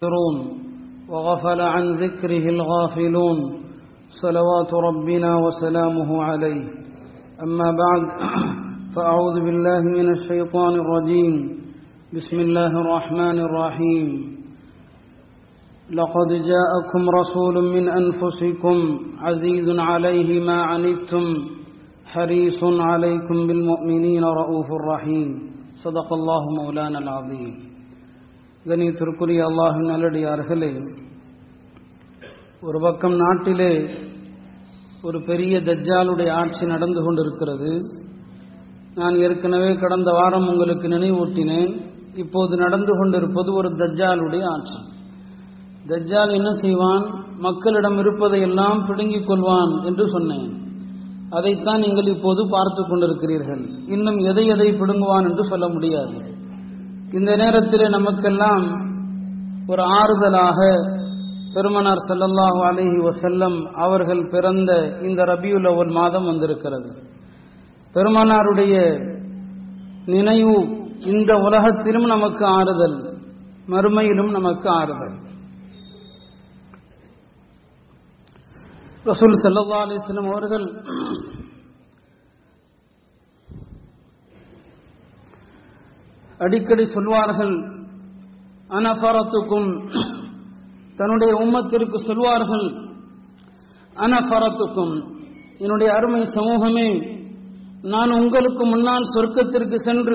يذكرون وغفل عن ذكره الغافلون صلوات ربنا وسلامه عليه أما بعد فأعوذ بالله من الشيطان الرجيم بسم الله الرحمن الرحيم لقد جاءكم رسول من أنفسكم عزيز عليه ما عنتم حريص عليكم بالمؤمنين رؤوف رحيم صدق الله مولانا العظيم கணியத்திற்குரிய அல்லாஹின் நல்லடியார்களே ஒரு பக்கம் நாட்டிலே ஒரு பெரிய தஜ்ஜாலுடைய ஆட்சி நடந்து கொண்டிருக்கிறது நான் ஏற்கனவே கடந்த வாரம் உங்களுக்கு நினைவூட்டினேன் இப்போது நடந்து கொண்டிருப்பது ஒரு தஜ்ஜாலுடைய ஆட்சி தஜ்ஜால் என்ன செய்வான் மக்களிடம் இருப்பதையெல்லாம் பிடுங்கிக் கொள்வான் என்று சொன்னேன் அதைத்தான் நீங்கள் இப்போது பார்த்து கொண்டிருக்கிறீர்கள் இன்னும் எதை எதை பிடுங்குவான் என்று சொல்ல முடியாது இந்த நேரத்தில் நமக்கெல்லாம் ஒரு ஆறுதலாக பெருமனார் சல்லல்லாஹு அலஹி வசல்லம் அவர்கள் பிறந்த இந்த ரபியுல் அவல் மாதம் வந்திருக்கிறது பெருமனாருடைய நினைவு இந்த உலகத்திலும் நமக்கு ஆறுதல் மறுமையிலும் நமக்கு ஆறுதல் ரசூல் சல்லா அலிஸ்லம் அவர்கள் அடிக்கடி சொல்வார்கள் அனஃபரத்துக்கும் தன்னுடைய உம்மத்திற்கு சொல்வார்கள் அனஃபரத்துக்கும் என்னுடைய அருமை சமூகமே நான் உங்களுக்கு முன்னால் சொர்க்கத்திற்கு சென்று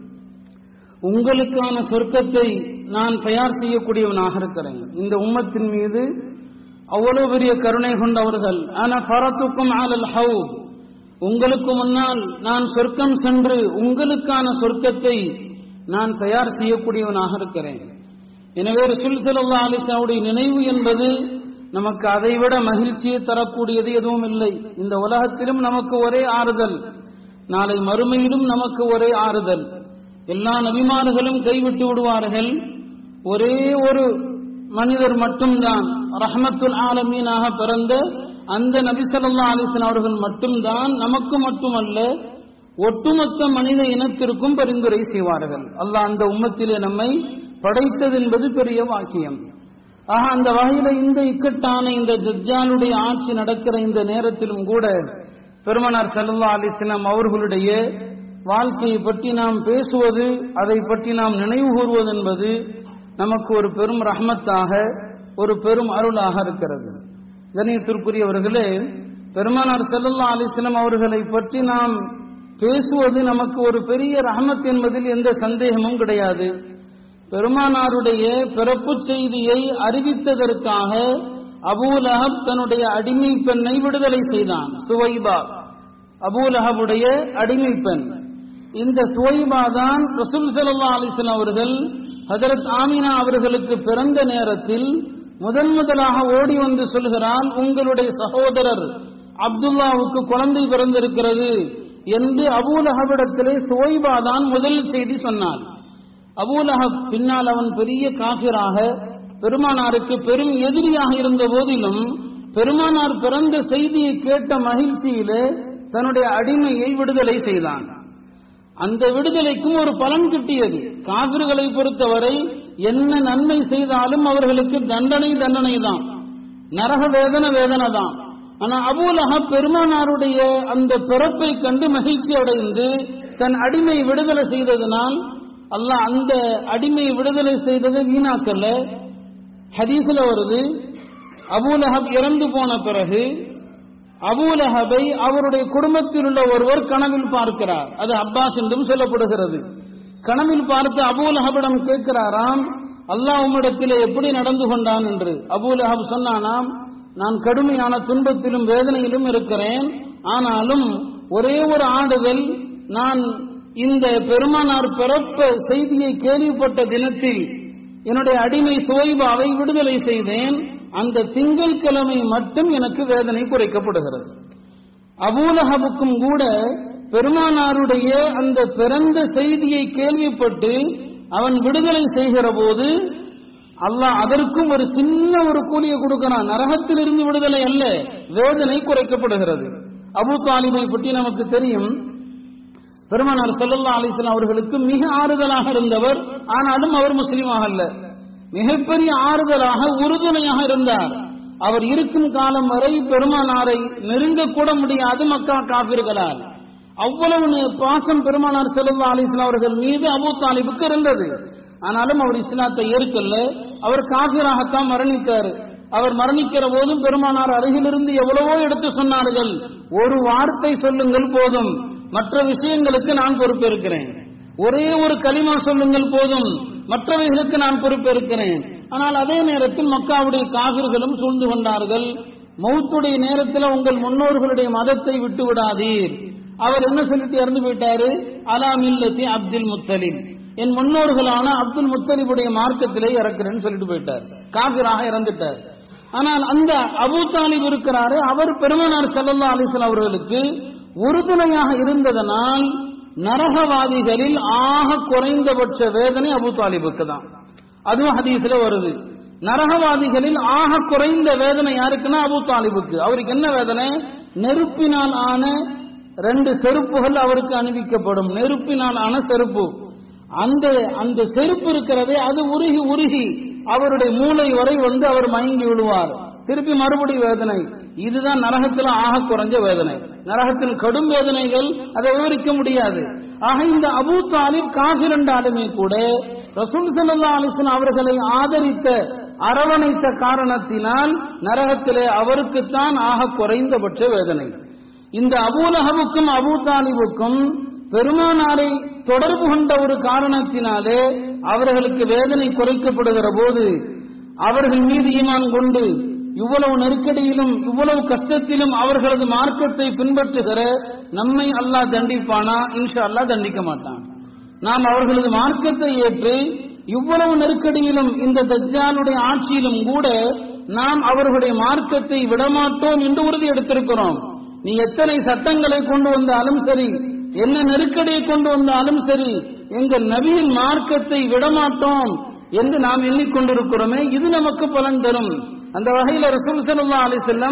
உங்களுக்கான சொர்க்கத்தை நான் தயார் செய்யக்கூடியவனாக இருக்கிறேன் இந்த உம்மத்தின் மீது அவ்வளவு பெரிய கருணை கொண்டவர்கள் ஆனா பரத்துக்கும் ஆலல் ஹவுத் உங்களுக்கு முன்னால் நான் சொர்க்கம் சென்று உங்களுக்கான சொர்க்கத்தை நான் தயார் செய்யக்கூடியவனாக இருக்கிறேன் எனவே ரசுல் சல்லா அலிசாவுடைய நினைவு என்பது நமக்கு அதைவிட மகிழ்ச்சியை தரக்கூடியது எதுவும் இல்லை இந்த உலகத்திலும் நமக்கு ஒரே ஆறுதல் நாளை மறுமையிலும் நமக்கு ஒரே ஆறுதல் எல்லா நபிமார்களும் கைவிட்டு விடுவார்கள் ஒரே ஒரு மனிதர் மட்டும்தான் ரஹமத்துல் ஆலமீனாக பிறந்த அந்த நபி சொல்லா அலிசன் அவர்கள் மட்டும்தான் நமக்கு மட்டுமல்ல ஒட்டுமொத்த மனித இனத்திற்கும் பரிந்துரை செய்வார்கள் அல்லாஹ் அந்த உம்மத்திலே நம்மை படைத்தது என்பது பெரிய வாக்கியம் ஆக அந்த வகையில இந்த இக்கட்டான இந்த தஜ்ஜாலுடைய ஆட்சி நடக்கிற இந்த நேரத்திலும் கூட பெருமனார் சல்லா அலிஸ்லாம் அவர்களுடைய வாழ்க்கையை பற்றி நாம் பேசுவது அதை பற்றி நாம் நினைவு கூறுவது என்பது நமக்கு ஒரு பெரும் ரஹமத்தாக ஒரு பெரும் அருளாக இருக்கிறது கணியத்திற்குரியவர்களே பெருமானார் செல்லல்லா அலிஸ்லாம் அவர்களை பற்றி நாம் பேசுவது நமக்கு ஒரு பெரிய ரஹமத் என்பதில் எந்த சந்தேகமும் கிடையாது பெருமானாருடைய பிறப்பு செய்தியை அறிவித்ததற்காக அபூலஹப் தன்னுடைய அடிமை பெண்ணை விடுதலை செய்தான் சுவைபா அபூலஹபுடைய அடிமை பெண் இந்த சுவைபா தான் ரசூல் சல்லா அலிஸ்லாம் அவர்கள் ஹதரத் ஆமினா அவர்களுக்கு பிறந்த நேரத்தில் முதன் முதலாக ஓடி வந்து சொல்கிறான் உங்களுடைய சகோதரர் அப்துல்லாவுக்கு குழந்தை பிறந்திருக்கிறது என்று அபூலஹபிடத்திலே சுவைபா தான் முதல் செய்தி சொன்னான் அபூலஹப் பின்னால் அவன் பெரிய காபிராக பெருமானாருக்கு பெரும் எதிரியாக இருந்த போதிலும் பெருமானார் பிறந்த செய்தியை கேட்ட மகிழ்ச்சியிலே தன்னுடைய அடிமையை விடுதலை செய்தான் அந்த விடுதலைக்கும் ஒரு பலன் கிட்டியது காவிர்களை பொறுத்தவரை என்ன நன்மை செய்தாலும் அவர்களுக்கு தண்டனை தண்டனை தான் நரக வேதனை வேதனை தான் ஆனா அபூலஹ பெருமானாருடைய அந்த பிறப்பை கண்டு மகிழ்ச்சி அடைந்து தன் அடிமை விடுதலை செய்ததனால் அல்லாஹ் அந்த அடிமை விடுதலை செய்ததை வீணாக்கல ஹதீஸ்ல வருது அபூலஹப் இறந்து போன பிறகு அபூலஹபை அவருடைய குடும்பத்தில் உள்ள ஒருவர் கனவில் பார்க்கிறார் அது அப்பாஸ் என்றும் சொல்லப்படுகிறது கனவில் பார்த்து அபூலஹபிடம் கேட்கிறாராம் அல்லாஹ் உம்மிடத்தில் எப்படி நடந்து கொண்டான் என்று அபூலஹப் சொன்னானாம் நான் கடுமையான துன்பத்திலும் வேதனையிலும் இருக்கிறேன் ஆனாலும் ஒரே ஒரு ஆடுதல் நான் இந்த பெருமானார் பிறப்ப செய்தியை கேள்விப்பட்ட தினத்தில் என்னுடைய அடிமை சுவைபாவை விடுதலை செய்தேன் அந்த திங்கள் கிழமை மட்டும் எனக்கு வேதனை குறைக்கப்படுகிறது அபூலஹபுக்கும் கூட பெருமானாருடைய அந்த பிறந்த செய்தியை கேள்விப்பட்டு அவன் விடுதலை செய்கிற போது அல்லாஹ் அதற்கும் ஒரு சின்ன ஒரு கூலியை கொடுக்கிறான் நரகத்திலிருந்து விடுதலை அல்ல வேதனை குறைக்கப்படுகிறது அபு தாலிபை பற்றி நமக்கு தெரியும் பெருமானார் ஸல்லல்லாஹு அலைஹி வஸல்லம் அவர்களுக்கு மிக ஆறுதலாக இருந்தவர் ஆனாலும் அவர் முஸ்லீமாக அல்ல மிகப்பெரிய ஆறுதலாக உறுதுணையாக இருந்தார் அவர் இருக்கும் காலம் வரை பெருமானாரை நெருங்கக்கூட முடியாது மக்கா காபிர்களால் அவ்வளவு பாசம் பெருமானார் செல்லா அலிஸ்லாம் அவர்கள் மீது அபு தாலிபுக்கு இருந்தது ஆனாலும் அவர் இஸ்லாத்தை ஏற்கல்ல அவர் காபிராகத்தான் மரணித்தார் அவர் மரணிக்கிற போதும் பெருமானார் அருகிலிருந்து எவ்வளவோ எடுத்து சொன்னார்கள் ஒரு வார்த்தை சொல்லுங்கள் போதும் மற்ற விஷயங்களுக்கு நான் பொறுப்பேற்கிறேன் ஒரே ஒரு களிமா சொல்லுங்கள் போதும் மற்றவைகளுக்கு நான் பொறுப்பேற்கிறேன் ஆனால் அதே நேரத்தில் மக்காவுடைய காவிர்களும் சூழ்ந்து கொண்டார்கள் மௌத்துடைய நேரத்தில் உங்கள் முன்னோர்களுடைய மதத்தை விட்டு விடாதீர் அவர் என்ன சொல்லிட்டு இறந்து போயிட்டாரு அலா மில்லத்தி அப்துல் முத்தலிம் என் முன்னோர்களான அப்துல் முத்தலிபுடைய மார்க்கத்திலே இறக்குறேன்னு சொல்லிட்டு போயிட்டார் காபிராக இறந்துட்டார் ஆனால் அந்த அபு தாலிப் இருக்கிறாரு அவர் பெருமனார் சல்லல்லா அலிஸ்லாம் அவர்களுக்கு உறுதுணையாக இருந்ததனால் நரகவாதிகளில் ஆக குறைந்தபட்ச வேதனை அபு தாலிபுக்கு தான் அதுவும் ஹதீஸ்ல வருது நரகவாதிகளில் ஆக குறைந்த வேதனை யாருக்குன்னா அபு தாலிபுக்கு அவருக்கு என்ன வேதனை நெருப்பினால் ஆன ரெண்டு செருப்புகள் அவருக்கு அணிவிக்கப்படும் நெருப்பினால் ஆன செருப்பு அந்த அந்த செருப்பு இருக்கிறதே அது உருகி உருகி அவருடைய மூளை வரை வந்து அவர் மயங்கி விடுவார் திருப்பி மறுபடி வேதனை இதுதான் நரகத்தில் ஆக குறைஞ்ச வேதனை நரகத்தின் கடும் வேதனைகள் அதை விவரிக்க முடியாது ஆக இந்த அபூ தாலிப் காஃபிர் என்றாலுமே கூட ரசூல் சல்லா அலிஸ்லாம் அவர்களை ஆதரித்த அரவணைத்த காரணத்தினால் நரகத்திலே அவருக்குத்தான் ஆக குறைந்தபட்ச வேதனை இந்த அபூலகவுக்கும் அபூ தாலிபுக்கும் பெருமானாரை தொடர்பு கொண்ட ஒரு காரணத்தினாலே அவர்களுக்கு வேதனை குறைக்கப்படுகிற போது அவர்கள் மீது ஈமான் கொண்டு இவ்வளவு நெருக்கடியிலும் இவ்வளவு கஷ்டத்திலும் அவர்களது மார்க்கத்தை பின்பற்றுகிற நம்மை அல்லாஹ் தண்டிப்பானா இன்ஷா அல்லாஹ் தண்டிக்க மாட்டான் நாம் அவர்களது மார்க்கத்தை ஏற்று இவ்வளவு நெருக்கடியிலும் இந்த தஜ்ஜாலுடைய ஆட்சியிலும் கூட நாம் அவர்களுடைய மார்க்கத்தை விடமாட்டோம் என்று உறுதி எடுத்திருக்கிறோம் நீ எத்தனை சட்டங்களை கொண்டு வந்தாலும் சரி என்ன நெருக்கடியை கொண்டு வந்தாலும் சரி எங்கள் நபியின் மார்க்கத்தை விடமாட்டோம் என்று நாம் எண்ணிக்கொண்டிருக்கிறோமே இது நமக்கு பலன் தரும் அந்த வகையில் ரசூல் சல்லா அலி செல்லம்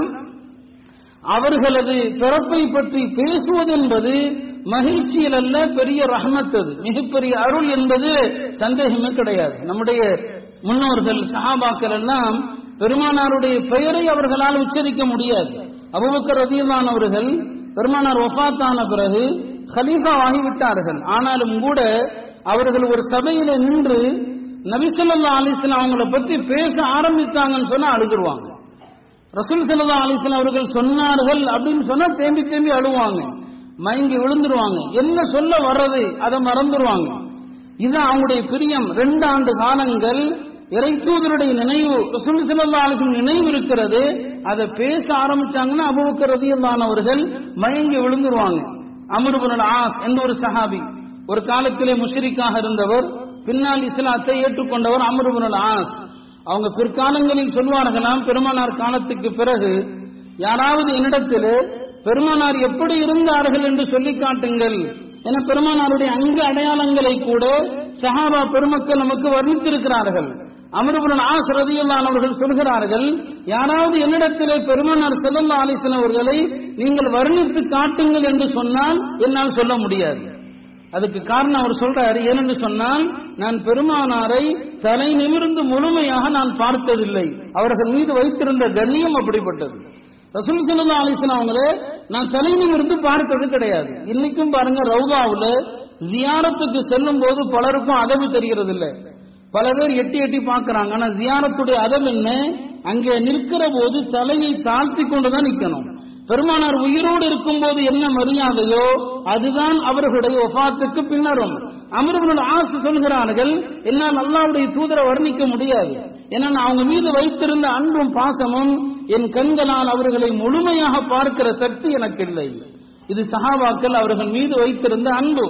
அவர்களது பிறப்பை பற்றி பேசுவது என்பது மகிழ்ச்சியில் அல்ல பெரிய ரஹமத் அது மிகப்பெரிய அருள் என்பது சந்தேகமே கிடையாது நம்முடைய முன்னோர்கள் சஹாபாக்கள் எல்லாம் பெருமானாருடைய பெயரை அவர்களால் உச்சரிக்க முடியாது அபுபக்கர் ரதியல்லான் அவர்கள் பெருமானார் ஒஃபாத்தான பிறகு ஹலீஃபா ஆகிவிட்டார்கள் ஆனாலும் கூட அவர்கள் ஒரு சபையில நின்று நபிசல்லா அலிஸ்லாம் அவங்கள பத்தி பேச ஆரம்பித்தாங்கன்னு சொன்னா அழுதுருவாங்க ரசூல் சல்லா அலிஸ்லாம் அவர்கள் சொன்னார்கள் அப்படின்னு சொன்னா தேம்பி தேம்பி அழுவாங்க மயங்கி விழுந்துருவாங்க என்ன சொல்ல வர்றது அதை மறந்துடுவாங்க இதுதான் அவங்களுடைய பிரியம் ரெண்டு ஆண்டு காலங்கள் இறைத்தூதருடைய நினைவு ரசூல் சல்லா அலிஸ்லாம் நினைவு இருக்கிறது அதை பேச ஆரம்பிச்சாங்கன்னா அபுபக்கர் ரதியல்லானவர்கள் மயங்கி விழுந்துருவாங்க அமருபுனல் ஆஸ் என்ற ஒரு சஹாபி ஒரு காலத்திலே முஷரிக்காக இருந்தவர் பின்னால் இஸ்லாத்தை ஏற்றுக்கொண்டவர் அமருபுனல் ஆஸ் அவங்க பிற்காலங்களில் சொல்வார்களாம் பெருமானார் காலத்துக்கு பிறகு யாராவது என்னிடத்தில் பெருமானார் எப்படி இருந்தார்கள் என்று சொல்லி காட்டுங்கள் என பெருமானாருடைய அங்கு அடையாளங்களை கூட சஹாபா பெருமக்கள் நமக்கு வர்ணித்திருக்கிறார்கள் அமருபுரன் ஆஸ் ரதியுல்லானவர்கள் சொல்கிறார்கள் யாராவது என்னிடத்திலே பெருமானார் செல்லல்லா அலிசன் அவர்களை நீங்கள் வர்ணித்து காட்டுங்கள் என்று சொன்னால் என்னால் சொல்ல முடியாது அதுக்கு காரணம் அவர் சொல்றாரு ஏனென்று சொன்னால் நான் பெருமானாரை தலை நிமிர்ந்து முழுமையாக நான் பார்த்ததில்லை அவர்கள் மீது வைத்திருந்த கண்ணியம் அப்படிப்பட்டது ரசூல் சல்லா அலிஸ்லாம் அவங்களே நான் தலை நிமிர்ந்து பார்த்தது கிடையாது இன்னைக்கும் பாருங்க ரவுதாவுல ஜியாரத்துக்கு செல்லும் போது பலருக்கும் அதவு தெரிகிறது இல்லை பல பேர் எட்டி எட்டி பார்க்கறாங்க ஆனா ஜியாரத்துடைய அதம் என்ன அங்கே நிற்கிற போது தலையை தாழ்த்தி கொண்டுதான் நிக்கணும் பெருமானார் உயிரோடு இருக்கும் போது என்ன மரியாதையோ அதுதான் அவர்களுடைய ஒஃபாத்துக்கு பின்னரும் அமருபுல் ஆசு சொல்கிறார்கள் என்னால் அல்லாவுடைய தூதரை வர்ணிக்க முடியாது ஏன்னா அவங்க மீது வைத்திருந்த அன்பும் பாசமும் என் கண்களால் அவர்களை முழுமையாக பார்க்கிற சக்தி எனக்கு இல்லை இது சஹாபாக்கள் அவர்கள் மீது வைத்திருந்த அன்பு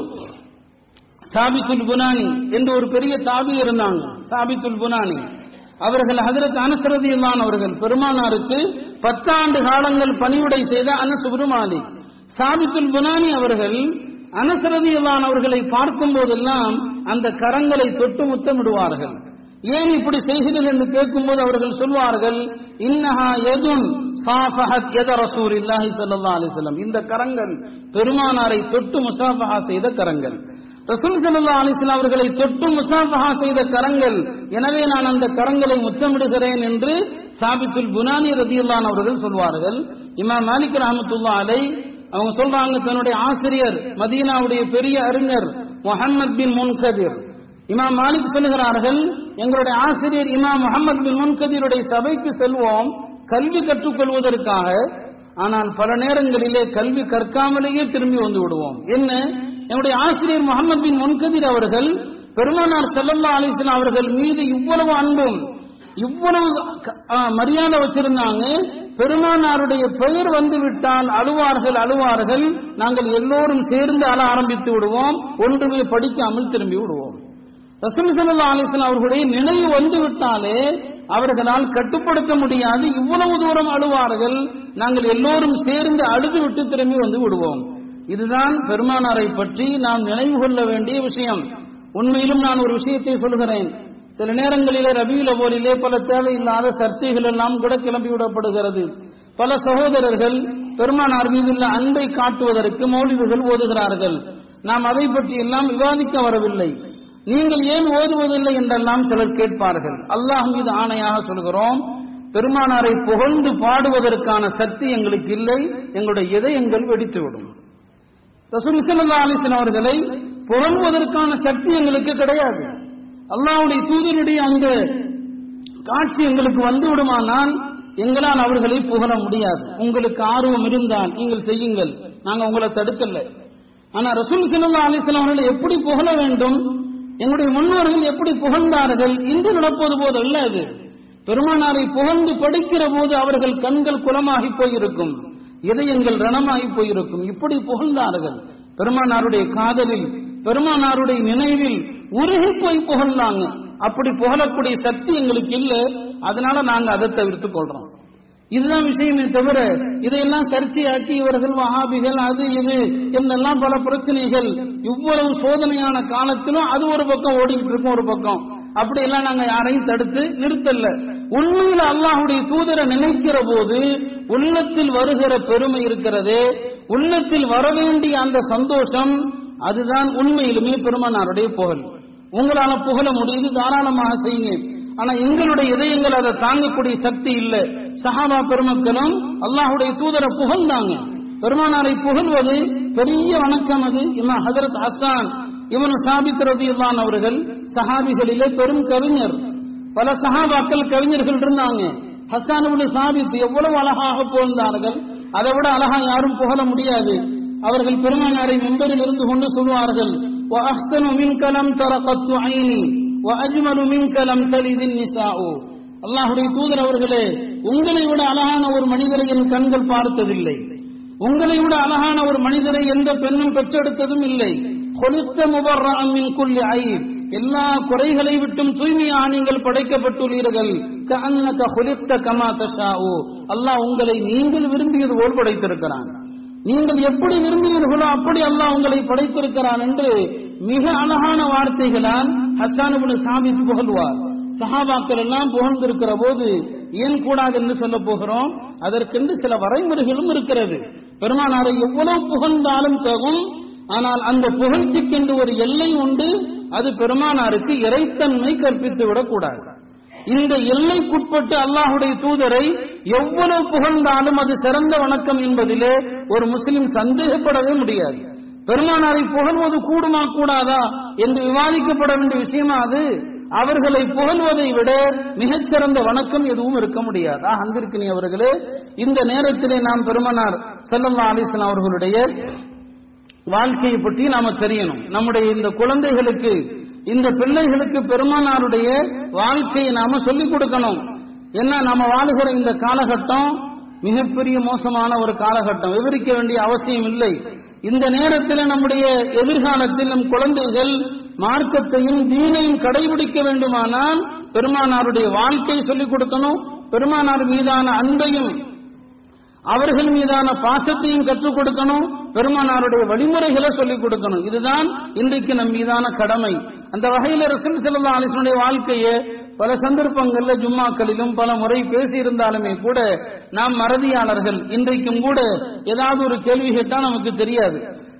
சாபித்துல் புனானி என்று ஒரு பெரிய தாபி இருந்தாங்க சாபித்துல் புனானி அவர்கள் ஹதரத் அனசரதியில்லான் அவர்கள் பெருமானாருக்கு பத்தாண்டு காலங்கள் பணிவுடை செய்த அனஸ் பெருமானி சாபித்துல் புனானி அவர்கள் அனசரதியில்லான் அவர்களை பார்க்கும் போதெல்லாம் அந்த கரங்களை தொட்டு முத்தமிடுவார்கள் ஏன் இப்படி செய்கிறீர்கள் என்று கேட்கும்போது அவர்கள் சொல்வார்கள் இன்னஹா எதுன் சாஃபஹத் எத ரசூர் இல்லாஹி ஸல்லல்லாஹு அலைஹி வஸல்லம் இந்த கரங்கள் பெருமானாரை தொட்டு முசாஃபஹா செய்த கரங்கள் ரசூல் சல்லா அலிஸ்லாம் அவர்களை தொட்டு முசாஃபஹா செய்த கரங்கள் எனவே நான் அந்த கரங்களை முத்தமிடுகிறேன் என்று சாபித்துல் புனானி ரதியுல்லான் அவர்கள் சொல்வார்கள் இமாம் மாலிக் ரஹமத்துல்லா அலை அவங்க சொல்றாங்க தன்னுடைய ஆசிரியர் மதீனாவுடைய பெரிய அறிஞர் முகமது பின் முன்கதிர் இமாம் மாலிக் சொல்லுகிறார்கள் எங்களுடைய ஆசிரியர் இமாம் முகமது பின் முன்கதிருடைய சபைக்கு செல்வோம் கல்வி கற்றுக்கொள்வதற்காக ஆனால் பல நேரங்களிலே கல்வி கற்காமலேயே திரும்பி வந்து விடுவோம் என்ன என்னுடைய ஆசிரியர் முகமது பின் முன்கதிர் அவர்கள் பெருமானார் செல்லல்லா அலிஸ்லாம் அவர்கள் மீது இவ்வளவு அன்பும் இவ்வளவு மரியாதை வச்சிருந்தாங்க பெருமானாருடைய பெயர் வந்து விட்டால் அழுவார்கள் அழுவார்கள் நாங்கள் எல்லோரும் சேர்ந்து அழ ஆரம்பித்து விடுவோம் ஒன்றுமே படிக்காமல் திரும்பி விடுவோம் ரசூல் சல்லா அலிஸ்லாம் அவர்களுடைய நினைவு வந்து விட்டாலே அவர்களால் கட்டுப்படுத்த முடியாது இவ்வளவு தூரம் அழுவார்கள் நாங்கள் எல்லோரும் சேர்ந்து அழுது விட்டு திரும்பி வந்து விடுவோம் இதுதான் பெருமானாரை பற்றி நாம் நினைவு கொள்ள வேண்டிய விஷயம் உண்மையிலும் நான் ஒரு விஷயத்தை சொல்கிறேன் சில நேரங்களிலே ரபியுல போலிலே பல தேவையில்லாத சர்ச்சைகள் எல்லாம் கூட கிளம்பி விடப்படுகிறது பல சகோதரர்கள் பெருமானார் மீதுள்ள அன்பை காட்டுவதற்கு மௌலிவுகள் ஓதுகிறார்கள் நாம் அதை பற்றி எல்லாம் விவாதிக்க வரவில்லை நீங்கள் ஏன் ஓதுவதில்லை என்றெல்லாம் சிலர் கேட்பார்கள் அல்லாஹ் மீது ஆணையாக சொல்கிறோம் பெருமானாரை புகழ்ந்து பாடுவதற்கான சக்தி எங்களுக்கு இல்லை எங்களுடைய இதயங்கள் வெடித்துவிடும் ரசூல் சல்லா அலிஸ்லாம் அவர்களை புகழ்வதற்கான சக்தி எங்களுக்கு கிடையாது அல்லாவுடைய தூதருடைய அந்த காட்சி எங்களுக்கு வந்து விடுமானால் எங்களால் அவர்களை புகழ முடியாது உங்களுக்கு ஆர்வம் இருந்தால் நீங்கள் செய்யுங்கள் நாங்க உங்களை தடுக்கல ஆனா ரசூல் சல்லா அலிஸ்லாம் அவர்களை எப்படி புகழ வேண்டும் எங்களுடைய முன்னோர்கள் எப்படி புகழ்ந்தார்கள் இன்று நடப்பது போது அல்ல அது பெருமானாரை புகழ்ந்து படிக்கிற போது அவர்கள் கண்கள் குளமாகி போயிருக்கும் இதயங்கள் ரணமாகி போயிருக்கும் இப்படி புகழ்ந்தார்கள் பெருமானாருடைய காதலில் பெருமானாருடைய நினைவில் உருகி போய் புகழ்ந்தாங்க அப்படி புகழக்கூடிய சக்தி எங்களுக்கு இல்ல அதனால நாங்க அதை தவிர்த்து கொள்றோம் இதுதான் விஷயமே தவிர இதையெல்லாம் சர்ச்சையாக்கி இவர்கள் வஹாபிகள் அது இது என்னெல்லாம் பல பிரச்சனைகள் இவ்வளவு சோதனையான காலத்திலும் அது ஒரு பக்கம் ஓடிக்கிட்டு இருக்கும் ஒரு பக்கம் அப்படி எல்லாம் நாங்க யாரையும் தடுத்து நிறுத்தல உண்மையில் அல்லாஹுடைய தூதரை நினைக்கிற போது உள்ளத்தில் வருகிற பெருமை இருக்கிறதே உள்ளத்தில் வர வேண்டிய அந்த சந்தோஷம் அதுதான் உண்மையிலுமே பெருமானாருடைய புகழ் உங்களால புகழ முடியுது தாராளமாக செய்யுங்க ஆனா எங்களுடைய இதயங்கள் அதை தாங்கக்கூடிய சக்தி இல்லை சஹாபா பெருமக்களும் அல்லாஹுடைய தூதரை புகழ்ந்தாங்க பெருமானாரை புகழ்வது பெரிய வணக்கம் அது இம்மா ஹதரத் ஹசான் இவன் சாபித் ரதியுல்லான் அவர்கள் சஹாபிகளிலே பெரும் கவிஞர் பல சஹாபாக்கள் கவிஞர்கள் இருந்தாங்க ஹசான் சாபித் எவ்வளவு அழகாக புகழ்ந்தார்கள் அதை விட அழகா யாரும் புகழ முடியாது அவர்கள் பெருமானாரை மெம்பரில் இருந்து கொண்டு சொல்வார்கள் وأحسن منك لم تر قط عيني وأجمل منك لم تلد النساء அல்லாஹுடைய தூதர் அவர்களே உங்களை விட அழகான ஒரு மனிதரை என் கண்கள் பார்த்ததில்லை உங்களை விட அழகான ஒரு மனிதரை எந்த பெண்ணும் பெற்றெடுத்ததும் இல்லை கொளுத்த முபர்ராமின் குல்லி ஐப் எல்லா குறைகளை விட்டும் தூய்மையாக நீங்கள் படைக்கப்பட்டுள்ளீர்கள் கஅன்னக ஹுலித்த கமா தஷாஉ அல்லாஹ் உங்களை நீங்கள் விரும்பியது போல் படைத்திருக்கிறான் நீங்கள் எப்படி விரும்பினீர்களோ அப்படி அல்லாஹ் உங்களை படைத்திருக்கிறான் என்று மிக அழகான வார்த்தைகளால் ஹசானுபுன் சாபித்து புகழ்வார் சஹாபாக்கள் எல்லாம் புகழ்ந்திருக்கிற போது ஏன் கூடாது என்று சொல்ல போகிறோம் அதற்கென்று சில வரைமுறைகளும் இருக்கிறது பெருமானாரை எவ்வளவு புகழ்ந்தாலும் தகும் ஆனால் அந்த புகழ்ச்சிக்கென்று ஒரு எல்லை உண்டு அது பெருமானாருக்கு இறைத்தன்மை கற்பித்து விடக்கூடாது இந்த எல்லைக்குட்பட்டு அல்லாஹுடைய தூதரை எவ்வளவு புகழ்ந்தாலும் அது சிறந்த வணக்கம் என்பதிலே ஒரு முஸ்லிம் சந்தேகப்படவே முடியாது பெருமானாரை புகழ்வது கூடுமா கூடாதா என்று விவாதிக்கப்பட வேண்டிய விஷயமா அது அவர்களை புகழ்வதை விட மிகச்சிறந்த வணக்கம் எதுவும் இருக்க முடியாது அன்பிற்கினி அவர்களே இந்த நேரத்திலே நாம் பெருமனார் செல்லல்லா அலிஸ்லாம் அவர்களுடைய வாழ்க்கையை பற்றி நாம தெரியணும் நம்முடைய இந்த குழந்தைகளுக்கு இந்த பிள்ளைகளுக்கு பெருமானாருடைய வாழ்க்கையை நாம சொல்லிக் கொடுக்கணும் என்ன நாம வாழுகிற இந்த காலகட்டம் மிகப்பெரிய மோசமான ஒரு காலகட்டம் விவரிக்க வேண்டிய அவசியம் இல்லை இந்த நேரத்தில் நம்முடைய எதிர்காலத்தில் நம் குழந்தைகள் மார்க்கத்தையும் தீனையும் கடைபிடிக்க வேண்டுமானால் பெருமானாருடைய வாழ்க்கையை சொல்லிக் கொடுக்கணும் பெருமானார் மீதான அன்பையும் அவர்கள் மீதான பாசத்தையும் கற்றுக் கொடுக்கணும் பெருமானாருடைய வழிமுறைகளை சொல்லிக் கொடுக்கணும் இதுதான் இன்றைக்கு நம் மீதான கடமை அந்த வகையில ரசூல் செல்லா அலிசனுடைய வாழ்க்கையை பல சந்தர்ப்பங்கள்ல ஜும்மாக்களிலும் பல முறை பேசி இருந்தாலுமே கூட நாம் மறதியாளர்கள் இன்றைக்கும் கூட ஏதாவது ஒரு கேள்வி கேட்டா நமக்கு தெரியாது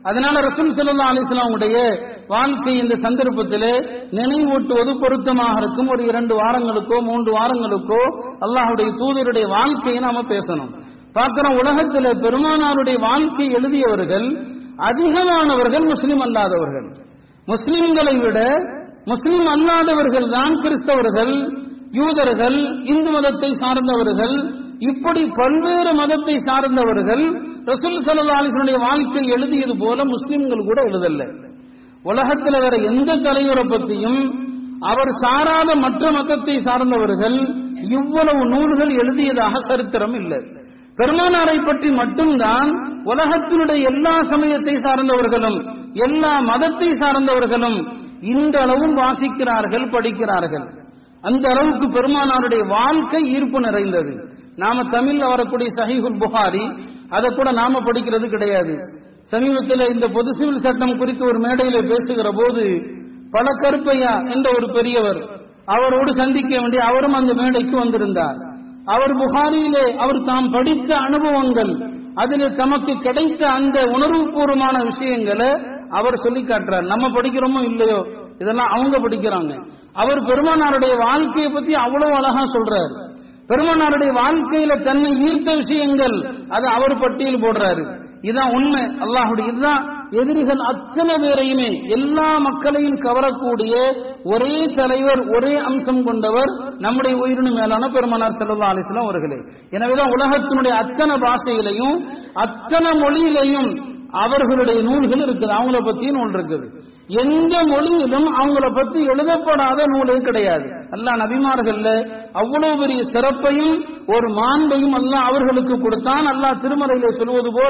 அதனால ரசூல் ஸல்லல்லாஹு அலைஹி வஸல்லம் உடைய வாழ்க்கை இந்த சந்தர்ப்பத்திலே நினைவூட்டுவது பொருத்தமாக இருக்கும் ஒரு இரண்டு வாரங்களுக்கோ மூன்று வாரங்களுக்கோ அல்லாஹ்வுடைய தூதருடைய வாழ்க்கையை நாம பேசணும் பார்க்கிறோம் உலகத்தில் பெருமானாருடைய வாழ்க்கை எழுதியவர்கள் அதிகமானவர்கள் முஸ்லிம் அல்லாதவர்கள் முஸ்லிம்களை விட முஸ்லிம் அல்லாதவர்கள் தான் கிறிஸ்தவர்கள் யூதர்கள் இந்து மதத்தை சார்ந்தவர்கள் இப்படி பல்வேறு மதத்தை சார்ந்தவர்கள் ரசூல் ஸல்லல்லாஹு அலைஹி வஸல்லம் வாழ்க்கை எழுதியது போல முஸ்லிம்கள் கூட எழுதல்ல உலகத்தில் வேற எந்த தலைவரை பற்றியும் அவர் சாராத மற்ற மதத்தை சார்ந்தவர்கள் இவ்வளவு நூல்கள் எழுதியதாக சரித்திரம் இல்லை பெருமானாரை பற்றி மட்டும்தான் உலகத்தினுடைய எல்லா சமயத்தை சார்ந்தவர்களும் எல்லா மதத்தை சார்ந்தவர்களும் இந்த அளவும் வாசிக்கிறார்கள் படிக்கிறார்கள் அந்த அளவுக்கு பெருமானாருடைய வாழ்க்கை ஈர்ப்பு நிறைந்தது நாம தமிழ்ல வரக்கூடிய சஹீஹுல் புகாரி அதை கூட நாம படிக்கிறது கிடையாது சமீபத்தில் இந்த பொது சிவில் சட்டம் குறித்து ஒரு மேடையில பேசுகிற போது பல கருப்பையா என்ற ஒரு பெரியவர் அவரோடு சந்திக்க வேண்டிய அவரும் அந்த மேடைக்கு வந்திருந்தார் அவர் புகாரியிலே அவர் தாம் படித்த அனுபவங்கள் அதில் தமக்கு கிடைத்த அந்த உணர்வுபூர்வமான விஷயங்களை அவர் சொல்லி காட்டுறார் நம்ம படிக்கிறோமோ இல்லையோ இதெல்லாம் அவங்க படிக்கிறாங்க அவர் பெருமானாருடைய வாழ்க்கையை பத்தி அவ்வளவு அழகா சொல்றாரு பெருமானாருடைய வாழ்க்கையில தன்னை ஈர்த்த விஷயங்கள் அது அவர் பட்டியல் போடுறாரு இதான் உண்மை அல்லாஹுடைய இதுதான் எதிரிகள் அத்தனை பேரையுமே எல்லா மக்களையும் கவரக்கூடிய ஒரே தலைவர் ஒரே அம்சம் கொண்டவர் நம்முடைய உயிரினு மேலான பெருமனார் செல்லல்லா அலிஸ்லாம் அவர்களே எனவேதான் உலகத்தினுடைய அத்தனை பாஷையிலையும் அத்தனை மொழியிலையும் அவர்களுடைய நூல்கள் இருக்குது அவங்கள பத்தி நூல் இருக்குது எந்த மொழியிலும் அவங்கள பத்தி எழுதப்படாத நூலே கிடையாது அல்லா நபிமார்கள்ல அவ்வளவு பெரிய சிறப்பையும் ஒரு மாண்பையும் அல்லாஹ் அவர்களுக்கு கொடுத்தான் அல்லாஹ் திருமறையிலே சொல்வது போல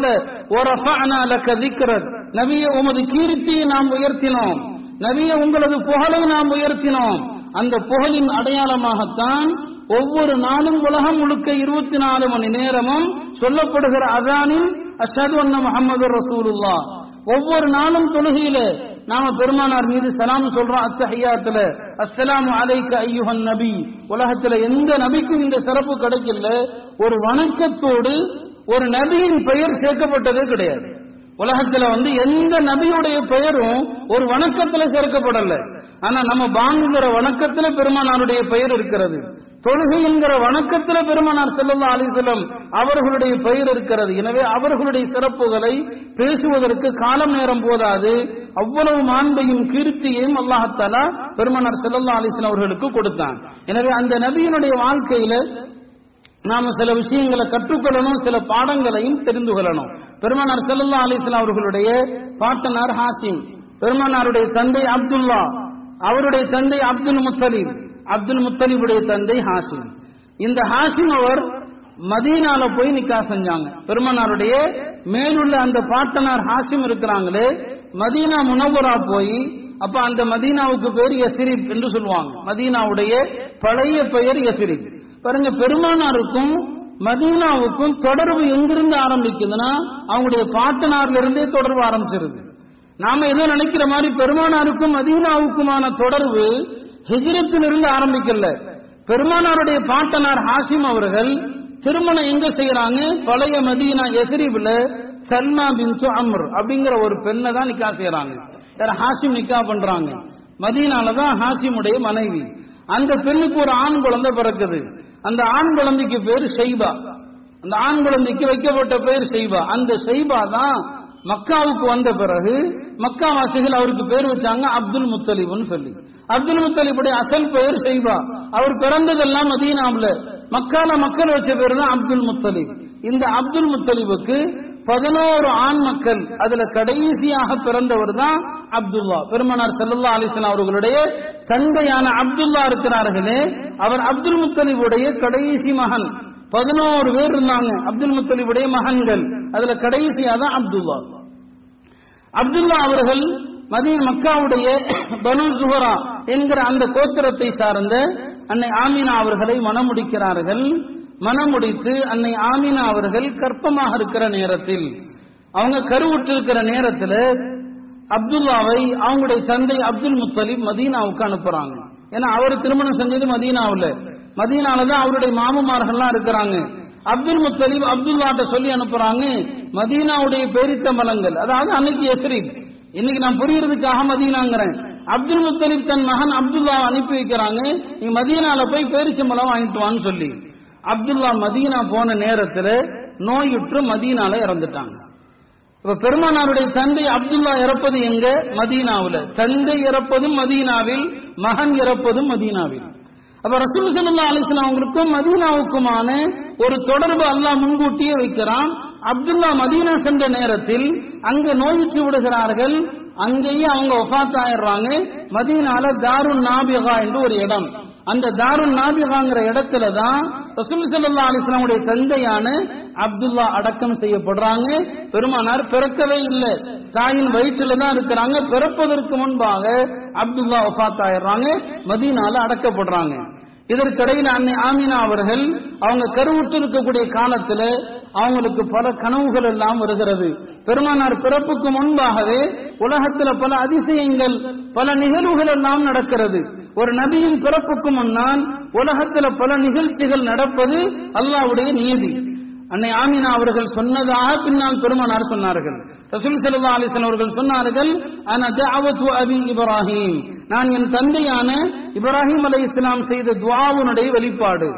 நபிய உமது கீர்த்தியை நாம் உயர்த்தினோம் நபிய உங்களது புகழை நாம் உயர்த்தினோம் அந்த புகழின் அடையாளமாகத்தான் ஒவ்வொரு நாளும் உலகம் முழுக்க இருபத்தி நாலு மணி நேரமும் சொல்லப்படுகிற அதானில் அஷது அண்ண முகமது ரசூலுல்லா ஒவ்வொரு நாளும் தொழுகையில நாம பெருமானார் மீது சலாம் சொல்றோம் அத்தஹியாத்துல அஸ்ஸலாமு அலைக்க ஐயுஹன் நபி உலகத்துல எந்த நபிக்கும் இந்த சிறப்பு கிடைக்கல ஒரு வணக்கத்தோடு ஒரு நபியின் பெயர் சேர்க்கப்பட்டதே கிடையாது உலகத்துல வந்து எந்த நபியுடைய பெயரும் ஒரு வணக்கத்துல சேர்க்கப்படல ஆனா நம்ம பாங்குகிற வணக்கத்துல பெருமானாருடைய பெயர் இருக்கிறது தொழுகை என்கிற வணக்கத்துல பெருமானார் செல்லல்லா அலிசல்லம் அவர்களுடைய பெயர் இருக்கிறது எனவே அவர்களுடைய சிறப்புகளை பேசுவதற்கு காலம் நேரம் போதாது அவ்வளவு மாண்பையும் கீர்த்தியையும் அல்லாஹத்தாலா பெருமானார் செல்லல்லா அலிஸ்லாம் அவர்களுக்கு கொடுத்தான் எனவே அந்த நபியினுடைய வாழ்க்கையில நாம சில விஷயங்களை கற்றுக்கொள்ளணும் சில பாடங்களையும் தெரிந்து கொள்ளணும் பெருமானார் செல்லல்லா அலிஸ்லாம் அவர்களுடைய பாட்டனார் ஹாசிம் பெருமானாருடைய தந்தை அப்துல்லா அவருடைய தந்தை அப்துல் முத்தலீப் அப்துல் முத்தலிபுடைய தந்தை ஹாசிம் இந்த ஹாசிம் அவர் மதீனால போய் நிக்கா செஞ்சாங்க பெருமனாருடைய மேலுள்ள அந்த பாட்டனார் ஹாசிம் இருக்கிறாங்களே மதீனா முனவரா போய் அப்ப அந்த மதீனாவுக்கு பேர் யசிரிப் என்று சொல்லுவாங்க மதீனாவுடைய பழைய பெயர் யசிரிப் பாருங்க பெருமானாருக்கும் மதீனாவுக்கும் தொடர்பு எங்கிருந்து ஆரம்பிக்குதுன்னா அவங்களுடைய பாட்டனார்ல இருந்தே தொடர்பு ஆரம்பிச்சிருது நாம ஏதோ நினைக்கிற மாதிரி பெருமானாருக்கும் மதீனாவுக்குமான தொடர்பு ஹிஜ்ரத்திலிருந்து ஆரம்பிக்கல பெருமானாருடைய பாட்டனார் ஹாசிம் அவர்கள் திருமணம் எங்க செய்யறாங்க பழைய மதீனா எதிரிபில் சல்மா பின் அம்ர் அப்படிங்கிற ஒரு பெண்ணை தான் நிக்கா செய்யறாங்க யார் ஹாசிம் நிக்கா பண்றாங்க மதீனால தான் ஹாசிமுடைய மனைவி அந்த பெண்ணுக்கு ஒரு ஆண் குழந்தை பிறக்குது அந்த ஆண் குழந்தைக்கு பேர் ஷைபா அந்த ஆண் குழந்தைக்கு வைக்கப்பட்ட பேர் ஷைபா அந்த ஷைபா தான் மக்காவுக்கு வந்த பிறகு மக்கா வாசிகள் அவருக்கு பேர் வச்சாங்க அப்துல் முத்தலிப்னு சொல்லி அப்துல் முத்தலிபுடைய அசல் பெயர் ஷைபா அவர் பிறந்ததெல்லாம் மதீனாவில் மக்கால மக்கள் வச்ச பேர் தான் அப்துல் முத்தலிப் இந்த அப்துல் முத்தலிபுக்கு பதினோரு ஆண் மக்கள் அதுல கடைசியாக பிறந்தவர் தான் அப்துல்லா பெருமனார் செல்லல்லா அலிசன் அவர்களுடைய தந்தையான அப்துல்லா இருக்கிறார்களே அவர் அப்துல் முத்தலிபுடைய கடைசி மகன் பதினோரு பேர் இருந்தாங்க அப்துல் முத்தலிபுடைய மகன்கள் அதுல கடைசியா தான் அப்துல்லா அப்துல்லா அவர்கள் மதிய மக்காவுடைய பனு ஜுஹரா என்கிற அந்த கோத்திரத்தை சார்ந்த அன்னை ஆமினா அவர்களை மணமுடிக்கிறார்கள் மணமுடித்து அன்னை ஆமினா அவர்கள் கற்பமாக இருக்கிற நேரத்தில் அவங்க கருவுற்றிருக்கிற நேரத்தில் அப்துல்லாவை அவங்களுடைய தந்தை அப்துல் முத்தலிப் மதீனாவுக்கு அனுப்புறாங்க ஏன்னா அவர் திருமணம் செஞ்சது மதீனாவில் மதீனால தான் அவருடைய மாமமார்கள்லாம் இருக்கிறாங்க அப்துல் முத்தலீப் அப்துல்லாட்ட சொல்லி அனுப்புறாங்க மதீனாவுடைய பேரித்த மலங்கள் அதாவது அன்னைக்கு எஸ்ரீப் இன்னைக்கு நான் புரியறதுக்காக மதீனாங்கிறேன் அப்துல் முத்தலிப் தன் மகன் அப்துல்லா அனுப்பி வைக்கிறாங்க நீ மதீனால போய் பேரிச்சம்பழம் வாங்கிட்டு வான்னு சொல்லி அப்துல்லா மதீனா போன நேரத்துல நோயுற்று மதீனால இறந்துட்டாங்க இப்ப பெருமானாருடைய தந்தை அப்துல்லா இறப்பது எங்க மதீனாவுல தந்தை இறப்பதும் மதீனாவில் மகன் இறப்பதும் மதீனாவில் அப்ப ரசூல் சல்லா அலிஸ்லாம் அவங்களுக்கும் மதீனாவுக்குமான ஒரு தொடர்பு அல்லாஹ் முன்கூட்டியே வைக்கிறான் அப்துல்லா மதீனா சென்ற நேரத்தில் அங்க நோயுற்று விடுகிறார்கள் அங்கேயே அவங்க ஒஃபாத் ஆயிடுறாங்க மதீனால தாருன் நாபிகா என்று ஒரு இடம் அந்த தாருன் நாபிகாங்கிற இடத்துல தான் ரசூல் சல்லா அலிஸ்லாமுடைய தந்தையான அப்துல்லா அடக்கம் செய்யப்படுறாங்க பெருமானார் பிறக்கவே இல்லை தாயின் வயிற்றுல தான் இருக்கிறாங்க பிறப்பதற்கு முன்பாக அப்துல்லா ஒஃபாத் ஆயிடுறாங்க மதீனால அடக்கப்படுறாங்க இதற்கிடையில் அன்னை ஆமினா அவர்கள் அவங்க கருவுற்று இருக்கக்கூடிய காலத்துல அவங்களுக்கு பல கனவுகள் எல்லாம் வருகிறது பெருமானார் பிறப்புக்கு முன்பாகவே உலகத்துல பல அதிசயங்கள் பல நிகழ்வுகள் எல்லாம் நடக்கிறது ஒரு நபியின் பிறப்புக்கு முன்னால் உலகத்துல பல நிகழ்ச்சிகள் நடப்பது அல்லாவுடைய நியதி அன்னை ஆமினா அவர்கள் சொன்னதாக பின்னால் பெருமானார் சொன்னார்கள் ரசூல் சல்லா அலிசன் அவர்கள் சொன்னார்கள் அன தஅவத்து அபி இப்ராஹிம் நான் என் தந்தையான இப்ராஹிம் அலை இஸ்லாம் செய்த துவாவுனுடைய வெளிப்பாடு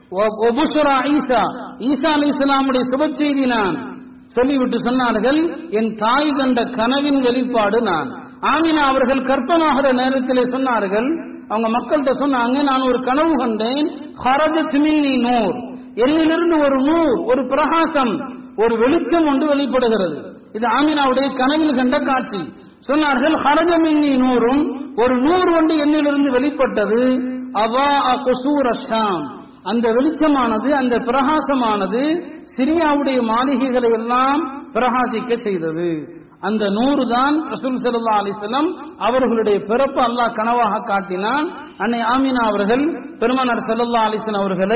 ஒபுஷரா ஈசா ஈசா அலை இஸ்லாமுடைய சுப செய்தி நான் சொல்லிவிட்டு சொன்னார்கள் என் தாய் கண்ட கனவின் வெளிப்பாடு நான் ஆமினா அவர்கள் கற்பமாகிற நேரத்திலே சொன்னார்கள் அவங்க மக்கள்கிட்ட சொன்னாங்க நான் ஒரு கனவு கண்டேன் ஹரஜத் மின்னி நூர் என்னிலிருந்து ஒரு நூர் ஒரு பிரகாசம் ஒரு வெளிச்சம் ஒன்று வெளிப்படுகிறது இது ஆமினாவுடைய கனவில் கண்ட காட்சி சொன்னார்கள் ஹரஜமின்னி நூறும் ஒரு நூறு ஒன்று என்னிலிருந்து வெளிப்பட்டது அவா குசூர் அஷாம் அந்த வெளிச்சமானது அந்த பிரகாசமானது சிரியாவுடைய மாளிகைகளை எல்லாம் பிரகாசிக்க செய்தது அந்த நூறு தான் ரசூல் சல்லா அலிஸ்லாம் அவர்களுடைய பிறப்பு அல்லாஹ் கனவாக காட்டினான் அன்னை ஆமினா அவர்கள் பெருமனார் சல்லா அலிஸ்லாம் அவர்களை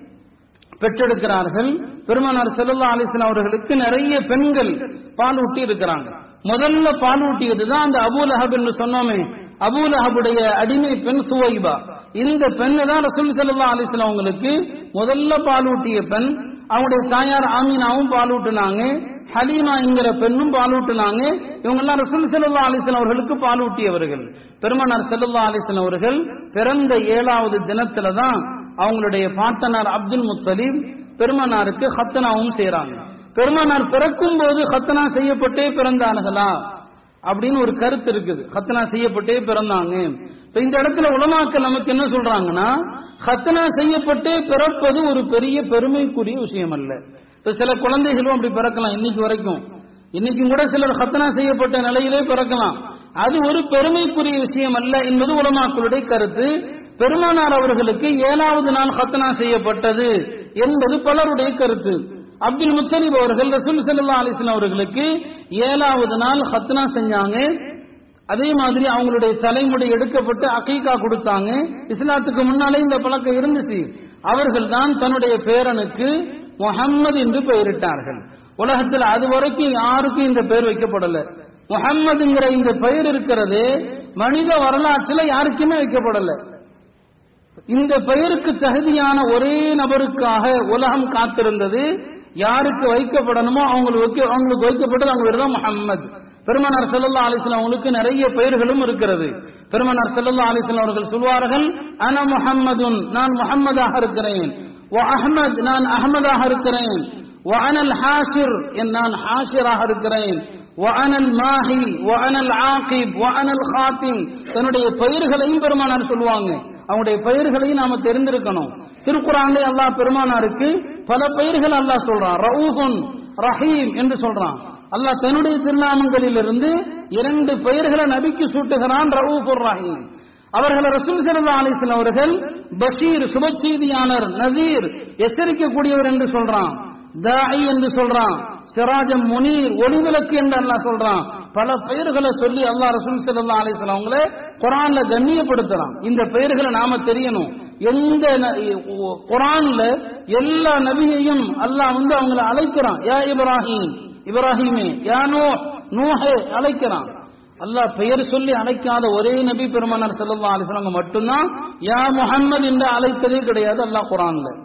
பெற்றெடுக்கிறார்கள் பெருமானார் செல்லல்லா அலிஸ்லாம் அவர்களுக்கு நிறைய பெண்கள் பால் ஊட்டி இருக்கிறாங்க முதல்ல பால் ஊட்டியது தான் அந்த அபூல் அஹப் என்று சொன்னோமே அபூல் அஹபுடைய அடிமை பெண் சுவைபா இந்த பெண்ணு தான் ரசூல் சல்லா அலிஸ்லாம் அவங்களுக்கு முதல்ல பால் ஊட்டிய பெண் அவங்களுடைய தாயார் ஆமீனாவும் பால் ஊட்டினாங்க ஹலீமா என்கிற பெண்ணும் பால் ஊட்டினாங்க இவங்க எல்லாம் ரசூல் சல்லா அலிஸ்லாம் அவர்களுக்கு பால் ஊட்டியவர்கள் பெருமானார் செல்லல்லா அலிஸ்லாம் அவர்கள் பிறந்த ஏழாவது தினத்துல தான் அவங்களுடைய பாட்டனார் அப்துல் முத்தலீப் பெருமானாருக்கு ஹத்தனாவும் செய்யறாங்க பெருமானார் பிறக்கும் போது ஹத்தனா செய்யப்பட்டே பிறந்தார்களா அப்படின்னு ஒரு கருத்து இருக்குது ஹத்தனா செய்யப்பட்டே பிறந்தாங்க இப்ப இந்த இடத்துல உலமாக்கள் நமக்கு என்ன சொல்றாங்கன்னா ஹத்தனா செய்யப்பட்டே பிறப்பது ஒரு பெரிய பெருமைக்குரிய விஷயம் அல்ல இப்ப சில குழந்தைகளும் அப்படி பிறக்கலாம் இன்னைக்கு வரைக்கும் இன்னைக்கும் கூட சிலர் ஹத்தனா செய்யப்பட்ட நிலையிலே பிறக்கலாம் அது ஒரு பெருமைக்குரிய விஷயம் அல்ல என்பது உலமாக்களுடைய கருத்து பெருமானார் அவர்களுக்கு ஏழாவது நாள் ஹத்தனா செய்யப்பட்டது என்பது பலருடைய கருத்து அப்துல் முத்தலிப் அவர்கள் ரசூல் சல்லா அலிஸ்லாம் அவர்களுக்கு ஏழாவது நாள் ஹத்னா செஞ்சாங்க அதே மாதிரி அவங்களுடைய தலைமுடி எடுக்கப்பட்டு அகைக்கா கொடுத்தாங்க இஸ்லாத்துக்கு முன்னாலே இந்த பழக்கம் இருந்துச்சு அவர்கள் தான் தன்னுடைய பேரனுக்கு முகம்மது என்று பெயரிட்டார்கள் உலகத்தில் அது வரைக்கும் யாருக்கும் இந்த பெயர் வைக்கப்படல முகம்மதுங்கிற இந்த பெயர் இருக்கிறது மனித வரலாற்றில் யாருக்குமே வைக்கப்படல இந்த பெயருக்கு தகுதியான ஒரே நபருக்காக உலகம் காத்திருந்தது யாருக்கு வைக்கப்படணுமோ அவங்களுக்கு அவங்களுக்கு வைக்கப்பட்டது அவங்க பேர் தான் முகம்மது பெருமனார் செல்லல்லா அலிஸ்லாம் அவங்களுக்கு நிறைய பெயர்களும் இருக்கிறது பெருமனார் செல்லல்லா அலிஸ்லாம் அவர்கள் சொல்வார்கள் அன முஹம்மதுன் நான் முகம்மதாக இருக்கிறேன் அஹமத் நான் அகமதாக இருக்கிறேன் அனல் ஹாஷிர் நான் ஹாஷிராக இருக்கிறேன் வஅனல் மாஹி வஅனல் ஆகிப் வஅனல் ஹாத்திம் தன்னுடைய பெயர்களையும் பெருமானார் சொல்லுவாங்க அவங்களுடைய பெயர்களையும் நாம தெரிந்திருக்கணும் திருக்குறான்ல அல்லாஹ் பெருமானாருக்கு பல பெயர்கள் அல்லாஹ் சொல்றான் ரவுஃபுன் ரஹீம் என்று சொல்றான் அல்லாஹ் தன்னுடைய திருநாமங்களிலிருந்து இரண்டு பெயர்களை நபிக்கு சூட்டுகிறான் ரவுஃபுர் ரஹீம் அவர்களை ரசூல் சல்லா அலிஸ்லாம் அவர்கள் பஷீர் சுப செய்தியாளர் நசீர் எச்சரிக்கக்கூடியவர் என்று சொல்றான் தாயி என்று சொல்றான் சிராஜம் முனீர் ஒளிவிளக்கு என்று அல்லாஹ் சொல்றான் பல பெயர்களை சொல்லி அல்லாஹ் ரசூல் சல்லா அலிஸ்லாம் அவங்கள குரான்ல கண்ணியப்படுத்தலாம் இந்த பெயர்களை நாம தெரியணும் எந்த குரான்ல எல்லா நபியையும் அல்லாஹ் வந்து அவங்கள அழைக்கிறான் யா இப்ராஹிம் இப்ராஹிமே யா நூ நூஹே அழைக்கிறான் அல்லாஹ் பெயர் சொல்லி அழைக்காத ஒரே நபி பெருமானார் செல்லா அலிஸ்லாம் மட்டும்தான் யா முஹம்மது என்று அழைத்ததே கிடையாது அல்லாஹ் குரான்ல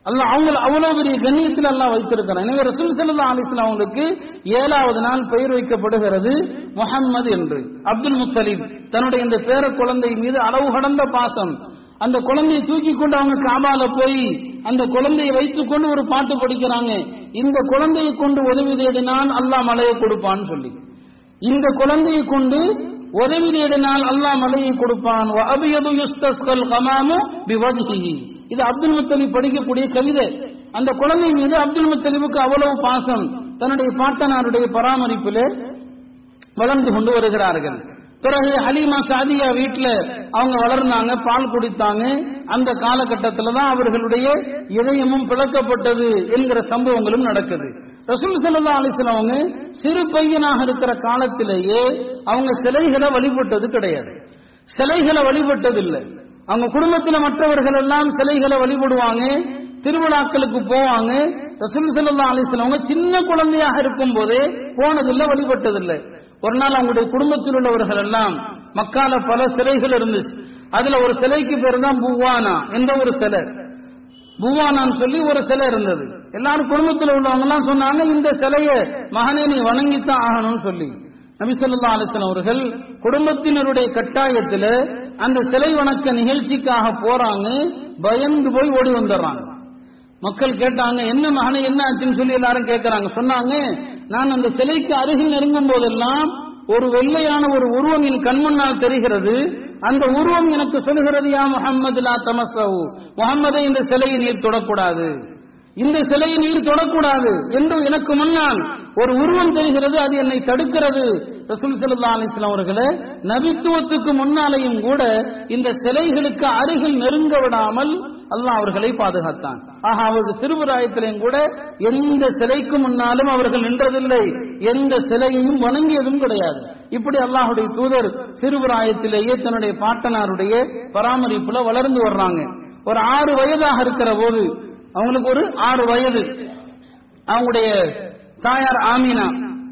அல்லாஹ் அவங்க அவ்வளவு பெரிய கண்ணியத்தில் அல்லாஹ் வைத்திருக்கிறான் எனவே ரசூல் ஸல்லல்லாஹு அலைஹி வஸல்லம் அவங்களுக்கு ஏழாவது நாள் பெயர் வைக்கப்படுகிறது முஹம்மது என்று அப்துல் முத்தலிப் தன்னுடைய இந்த பேர குழந்தை மீது அளவு கடந்த பாசம் அந்த குழந்தையை தூக்கி கொண்டு அவங்க காபால போய் அந்த குழந்தையை வைத்துக் கொண்டு ஒரு பாட்டு படிக்கிறாங்க இந்த குழந்தையை கொண்டு உதவி தேடினால் அல்லாஹ் மலையை கொடுப்பான்னு சொல்லி இந்த குழந்தையை கொண்டு உதவி தேடினால் அல்லாஹ் மலையை கொடுப்பான் வஅபியது யுஸ்தஸ்கல் கமாமு பிவஜ்ஹிஹி இது அப்துல் முத்தலிப் படிக்கக்கூடிய கவிதை அந்த குழந்தை மீது அப்துல் முத்தலிபுக்கு அவ்வளவு பாசம் தன்னுடைய பாட்டனாருடைய பராமரிப்பிலே வளர்ந்து கொண்டு வருகிறார்கள் பிறகு ஹலீமா சாதியா வீட்டுல அவங்க வளர்ந்தாங்க பால் குடித்தாங்க அந்த காலகட்டத்தில் தான் அவர்களுடைய இதயமும் பிளக்கப்பட்டது என்கிற சம்பவங்களும் நடக்குது ரசூல் சல்லா அலிஸ்லாம் அவங்க சிறு பையனாக இருக்கிற காலத்திலேயே அவங்க சிலைகளை வழிபட்டது கிடையாது சிலைகளை வழிபட்டது இல்லை அவங்க குடும்பத்துல மற்றவர்கள் எல்லாம் சிலைகளை வழிபடுவாங்க திருவிழாக்களுக்கு போவாங்க ரசூல் சல்லா அலிஸ்லாம் அவங்க சின்ன குழந்தையாக இருக்கும் போதே போனதில்லை வழிபட்டதில்லை ஒரு நாள் அவங்களுடைய குடும்பத்தில் உள்ளவர்கள் எல்லாம் மக்கால பல சிலைகள் இருந்துச்சு அதுல ஒரு சிலைக்கு பேர் தான் புவானா என்ற ஒரு சிலை புவானான்னு சொல்லி ஒரு சிலை இருந்தது எல்லாரும் குடும்பத்தில் உள்ளவங்க எல்லாம் சொன்னாங்க இந்த சிலையை மகனே நீ வணங்கித்தான் ஆகணும்னு சொல்லி நபி சொல்லா அலிஸ்லாம் அவர்கள் குடும்பத்தினருடைய கட்டாயத்தில் அந்த சிலை வணக்க நிகழ்ச்சிக்காக போறாங்க பயந்து போய் ஓடி வந்துடுறாங்க மக்கள் கேட்டாங்க என்ன மகனை என்ன ஆச்சுன்னு சொல்லி எல்லாரும் கேட்கறாங்க சொன்னாங்க நான் அந்த சிலைக்கு அருகில் நெருங்கும் போதெல்லாம் ஒரு வெள்ளையான ஒரு உருவம் என் கண்முன்னால் தெரிகிறது அந்த உருவம் எனக்கு சொல்கிறது யா முகம்மது லா தமசவு முகம்மதை இந்த சிலையை நீர் தொடக்கூடாது இந்த சிலையை நீர் தொடக்கூடாது என்று எனக்கு முன்னால் ஒரு உருவம் தெரிகிறது அது என்னை தடுக்கிறது ரசூல் சல்லா அலிஸ்லாம் அவர்களே நபித்துவத்துக்கு முன்னாலேயும் கூட இந்த சிலைகளுக்கு அருகில் நெருங்க விடாமல் அல்லாஹ் அவர்களை பாதுகாத்தான் ஆக அவர்கள் சிறுபிராயத்திலையும் கூட எந்த சிலைக்கு முன்னாலும் அவர்கள் நின்றதில்லை எந்த சிலையையும் வணங்கியதும் கிடையாது இப்படி அல்லாஹுடைய தூதர் சிறுபிராயத்திலேயே தன்னுடைய பாட்டனாருடைய பராமரிப்புல வளர்ந்து வர்றாங்க ஒரு ஆறு வயதாக இருக்கிற போது அவங்களுக்கு ஒரு ஆறு வயது அவங்களுடைய தாயார் ஆமீனா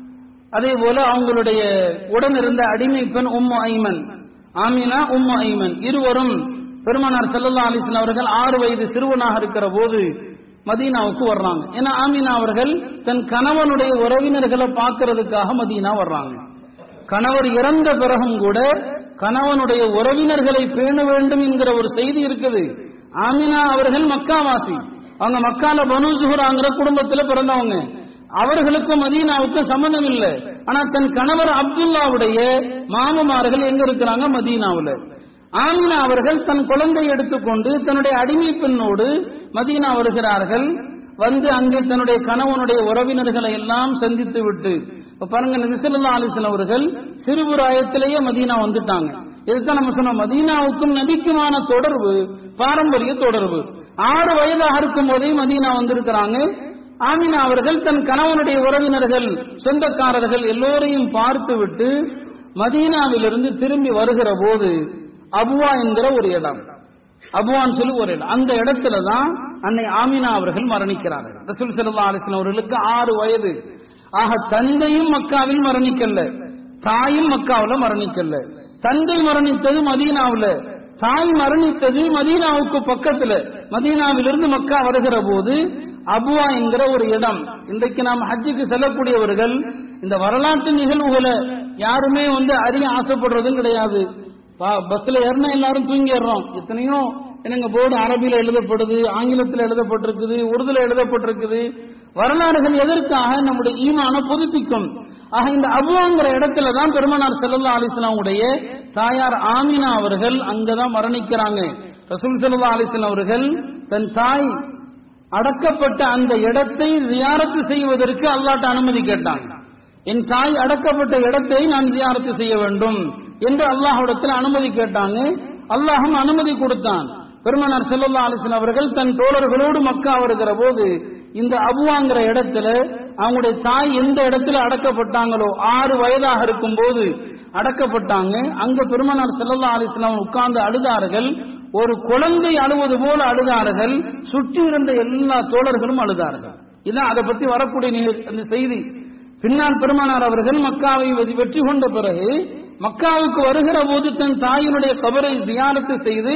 அதே போல அவங்களுடைய உடன் இருந்த அடிமை பெண் உம்மு ஐமன் ஆமீனா உம்மு ஐமன் இருவரும் பெருமானார் செல்லல்லா அலிஸ்லாம் அவர்கள் ஆறு வயது சிறுவனாக இருக்கிற போது மதீனாவுக்கு வர்றாங்க ஏன்னா ஆமீனா அவர்கள் தன் கணவனுடைய உறவினர்களை பார்க்கறதுக்காக மதீனா வர்றாங்க கணவர் இறந்த பிறகும் கூட கணவனுடைய உறவினர்களை பேண வேண்டும் என்கிற ஒரு செய்தி இருக்குது ஆமினா அவர்கள் மக்காவாசி அவங்க மக்கால பனு ஜுஹராங்கிற குடும்பத்துல பிறந்தவங்க அவர்களுக்கும் மதீனாவுக்கும் சம்பந்தம் இல்லை ஆனா தன் கணவர் அப்துல்லாவுடைய மாமமார்கள் எங்க இருக்கிறாங்க மதீனாவுல ஆமினா அவர்கள் தன் குழந்தை எடுத்துக்கொண்டு தன்னுடைய அடிமை பெண்ணோடு மதீனா வருகிறார்கள் வந்து அங்கே தன்னுடைய கணவனுடைய உறவினர்களை எல்லாம் சந்தித்து விட்டு இப்ப பாருங்க நிசல்லா அலிசன் அவர்கள் சிறுபுராயத்திலேயே மதீனா வந்துட்டாங்க இதுதான் நம்ம சொன்னோம் மதீனாவுக்கும் நபிக்குமான தொடர்பு பாரம்பரிய தொடர்பு ஆறு வயதாக இருக்கும் போதே மதீனா வந்திருக்கிறாங்க ஆமினா அவர்கள் தன் கணவனுடைய உறவினர்கள் சொந்தக்காரர்கள் எல்லோரையும் பார்த்து விட்டு மதீனாவிலிருந்து திரும்பி வருகிற போது அபுவா என்கிற ஒரு இடம் அபுவான்னு சொல்லி ஒரு இடம் அந்த இடத்துல தான் அன்னை ஆமினா அவர்கள் மரணிக்கிறார்கள் ரசூல் சல்லா அலிஸ்லாம் அவர்களுக்கு ஆறு வயது ஆக தந்தையும் மக்காவில் மரணிக்கல தாயும் மக்காவில் மரணிக்கல தந்தை மரணித்தது மதீனாவுல தாய் மரணித்தது மதீனாவுக்கு பக்கத்துல மதீனாவிலிருந்து மக்கா வருகிற போது அபுவா என்கிற ஒரு இடம் இன்றைக்கு நாம் ஹஜ்ஜுக்கு செல்லக்கூடியவர்கள் இந்த வரலாற்று நிகழ்வுகளை யாருமே வந்து அறிய ஆசைப்படுறதும் கிடையாது பஸ்ல ஏறினா எல்லாரும் தூங்கிடுறோம் எத்தனையோ என்னங்க போர்டு அரபியில எழுதப்படுது ஆங்கிலத்தில் எழுதப்பட்டிருக்குது உருதுல எழுதப்பட்டிருக்குது வரலாறுகள் எதற்காக நம்முடைய ஈமான புதுப்பிக்கும் ஆக இந்த அபுவாங்கிற இடத்துல தான் பெருமனார் செல்லல்லா அலிஸ்லாமுடைய தாயார் ஆமினா அவர்கள் அங்கதான் மரணிக்கிறாங்க ரசூல் செல்லா அலிஸ்லாம் அவர்கள் தன் தாய் அடக்கப்பட்ட அந்த இடத்தை ஜியாரத்து செய்வதற்கு அல்லாட்ட அனுமதி கேட்டாங்க என் தாய் அடக்கப்பட்ட இடத்தை நான் ஜியாரத்து செய்ய வேண்டும் என்று அல்லாஹ்விடத்தில் அனுமதி கேட்டாங்க அல்லாஹும் அனுமதி கொடுத்தான் பெருமனார் செல்லல்லா அலிஸ்லாம் அவர்கள் தன் தோழர்களோடு மக்கா வருகிற போது இந்த அபுவாங்கிற இடத்துல அவங்களுடைய தாய் எந்த இடத்துல அடக்கப்பட்டாங்களோ ஆறு வயதாக இருக்கும் போது அடக்கப்பட்டாங்க அங்க பெருமனார் செல்லல்லா அலிஸ்லாம் உட்கார்ந்து அழுதார்கள் ஒரு குழந்தை அழுவது போல அழுதார்கள் சுற்றி இருந்த எல்லா தோழர்களும் அழுதார்கள் இதான் அதை பத்தி வரக்கூடிய அந்த செய்தி பின்னால் பெருமானார் அவர்கள் மக்காவை வெற்றி கொண்ட பிறகு மக்காவுக்கு வருகிற போது தன் தாயினுடைய கபரை தியானத்து செய்து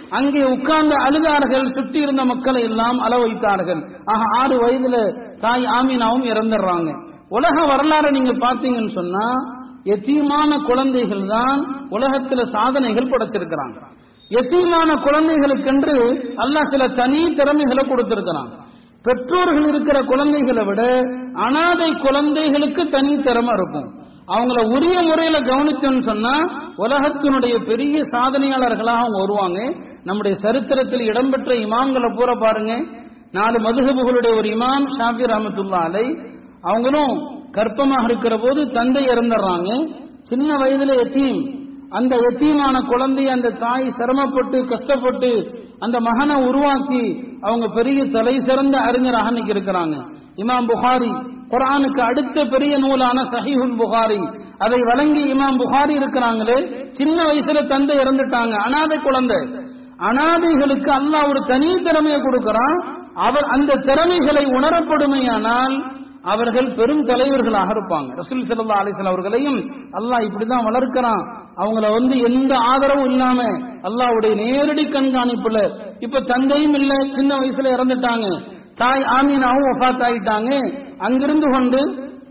அங்கே உட்கார்ந்து அழுதார்கள் சுற்றி இருந்த மக்களை எல்லாம் அள வைத்தார்கள் ஆக ஆறு வயதுல தாய் ஆமீனாவும் இறந்துடுறாங்க உலக வரலாறு நீங்க பாத்தீங்கன்னு சொன்னா எத்தீமான குழந்தைகள் தான் உலகத்துல சாதனைகள் படைச்சிருக்கிறாங்க எத்தீமான குழந்தைகளுக்கென்று அல்லாஹ் சில தனி திறமைகளை கொடுத்திருக்கிறான் பெற்றோர்கள் இருக்கிற குழந்தைகளை விட அனாதை குழந்தைகளுக்கு தனி திறமை இருக்கும் அவங்கள உரிய முறையில கவனிச்சோன்னு சொன்னா உலகத்தினுடைய பெரிய சாதனையாளர்களாக அவங்க வருவாங்க நம்முடைய சரித்திரத்தில் இடம்பெற்ற இமாம்களை பூரா பாருங்க நாலு மதுகபுகளுடைய ஒரு இமாம் ஷாஃபி ரஹமத்துல்லா அலை அவங்களும் கர்ப்பமாக இருக்கிற போது தந்தை இறந்துடுறாங்க சின்ன வயதுல எத்தீம் அந்த எத்தீமான குழந்தைய அந்த தாய் சிரமப்பட்டு கஷ்டப்பட்டு அந்த மகனை உருவாக்கி அவங்க பெரிய தலை சிறந்த அறிஞராக இன்னைக்கு இருக்கிறாங்க இமாம் புகாரி குரானுக்கு அடுத்த பெரிய நூலான சஹீஹுல் புகாரி அதை வழங்கி இமாம் புகாரி இருக்கிறாங்களே சின்ன வயசுல தந்தை இறந்துட்டாங்க அனாதை குழந்தை அனாதைகளுக்கு அல்லாஹ் ஒரு தனி திறமையை கொடுக்கிறான் அவர் அந்த திறமைகளை உணரப்படுமையானால் அவர்கள் பெரும் தலைவர்களாக இருப்பாங்க ரசூல் சல்லா அலிசல் அவர்களையும் அல்லாஹ் இப்படிதான் வளர்க்கிறான் அவங்கள வந்து எந்த ஆதரவும் இல்லாம அல்லாஹ்வுடைய நேரடி கண்காணிப்புல இப்ப தந்தையும் இல்ல சின்ன வயசுல இறந்துட்டாங்க தாய் ஆமீனாவும் ஒஃபாத் ஆயிட்டாங்க அங்கிருந்து கொண்டு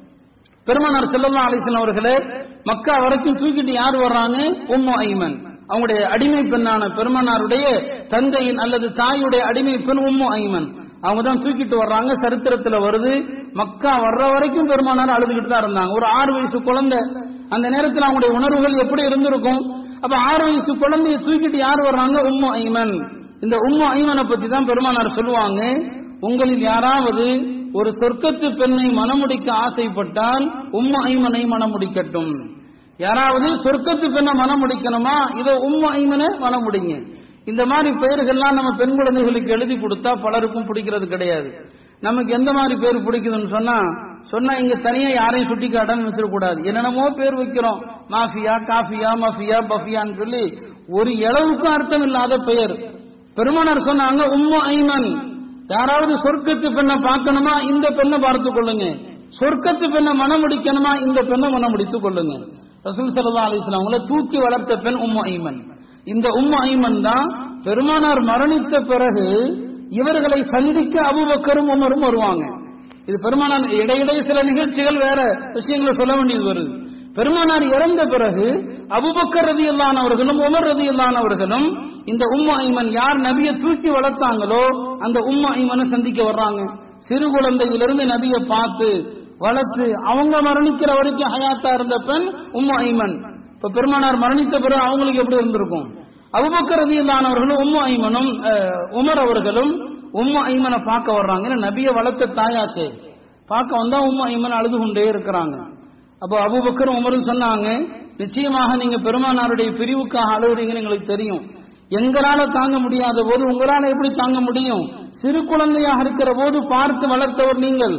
பெருமானார் செல்லல்லா அலிசன் அவர்களே மக்கா வரைக்கும் தூக்கிட்டு யார் வர்றாங்க உம்மு ஐமன் அவங்களுடைய அடிமை பெண்ணான பெருமானாருடைய தந்தையின் அல்லது தாயுடைய அடிமை பெண் உம்மு ஐமன் அவங்க தான் தூக்கிட்டு வர்றாங்க சரித்திரத்துல வருது மக்கா வர்ற வரைக்கும் பெருமானார் அழுதுகிட்டு தான் இருந்தாங்க ஒரு ஆறு வயசு குழந்தை அந்த நேரத்தில் அவங்களுடைய உணர்வுகள் எப்படி இருந்திருக்கும் அப்ப ஆறு வயசு குழந்தைய தூக்கிட்டு யார் வர்றாங்க உம்மு ஐமன் இந்த உம்மு ஐமனை பத்தி தான் பெருமானார் சொல்லுவாங்க உங்களில் யாராவது ஒரு சொர்க்கத்து பெண்ணை மணமுடிக்க ஆசைப்பட்டால் உம்மு ஐமனை மணமுடிக்கட்டும் யாராவது சொர்க்கத்து பெண்ணை மனம் முடிக்கணுமா இதோ உம்மு ஐமனை மனம் முடிங்க இந்த மாதிரி பெயர்கள்லாம் நம்ம பெண் குழந்தைகளுக்கு எழுதி கொடுத்தா பலருக்கும் பிடிக்கிறது கிடையாது நமக்கு எந்த மாதிரி பேர் பிடிக்குதுன்னு சொன்னா சொன்னா இங்க தனியா யாரையும் சுட்டி காட்டான்னு வச்சிடக்கூடாது என்னென்னமோ பேர் வைக்கிறோம் மாஃபியா காஃபியா மஃபியா பஃபியான்னு சொல்லி ஒரு இளவுக்கும் அர்த்தம் இல்லாத பெயர் பெருமானார் சொன்னாங்க உம்மு ஐமன் யாராவது சொர்க்கத்து பெண்ணை பார்க்கணுமா இந்த பெண்ணை பார்த்து கொள்ளுங்க சொர்க்கத்து பெண்ணை மனம் முடிக்கணுமா இந்த பெண்ணை மனம் முடித்துக் கொள்ளுங்க ரசூல் சல்லா அலிஸ்லாம் அவங்கள தூக்கி வளர்த்த பெண் உம்மு ஐமன் இந்த உம்மு ஐமன் தான் பெருமானார் மரணித்த பிறகு இவர்களை சந்திக்க அபுபக்கரும் உமரும் வருவாங்க இது பெருமானார் இடையிடையே சில நிகழ்ச்சிகள் வேற விஷயங்களை சொல்ல வேண்டியது வருது பெருமானார் இறந்த பிறகு அபுபக்கர் ரதி அவர்களும் உமர் ரதி அவர்களும் இந்த உம்ம ஐமன் யார் நபியை தூக்கி வளர்த்தாங்களோ அந்த உம்ம ஐமனை சந்திக்க வர்றாங்க சிறு குழந்தையிலிருந்து நபியை பார்த்து வளர்த்து அவங்க மரணிக்கிற வரைக்கும் ஹயாத்தா இருந்த பெண் உம்ம ஐமன் இப்ப பெருமானார் மரணித்த பிறகு அவங்களுக்கு எப்படி இருந்திருக்கும் அபுபக்கர் ரதி அவர்களும் உம்ம ஐமனும் அஹ், உமர் அவர்களும் உம்ம ஐமனை பார்க்க வர்றாங்க ஏன்னா நபியை வளர்த்த தாயாச்சே பார்க்க வந்தா உம்ம ஐமன் அழுது கொண்டே இருக்கிறாங்க அப்போ அபூபக்கர் உமரும் சொன்னாங்க நிச்சயமாக நீங்க பெருமானாருடைய பிரிவுக்காக அழுகுறீங்கன்னு எங்களுக்கு தெரியும் எங்களால தாங்க முடியாத போது உங்களால எப்படி தாங்க முடியும் சிறு குழந்தையாக இருக்கிற போது பார்த்து வளர்த்தவர் நீங்கள்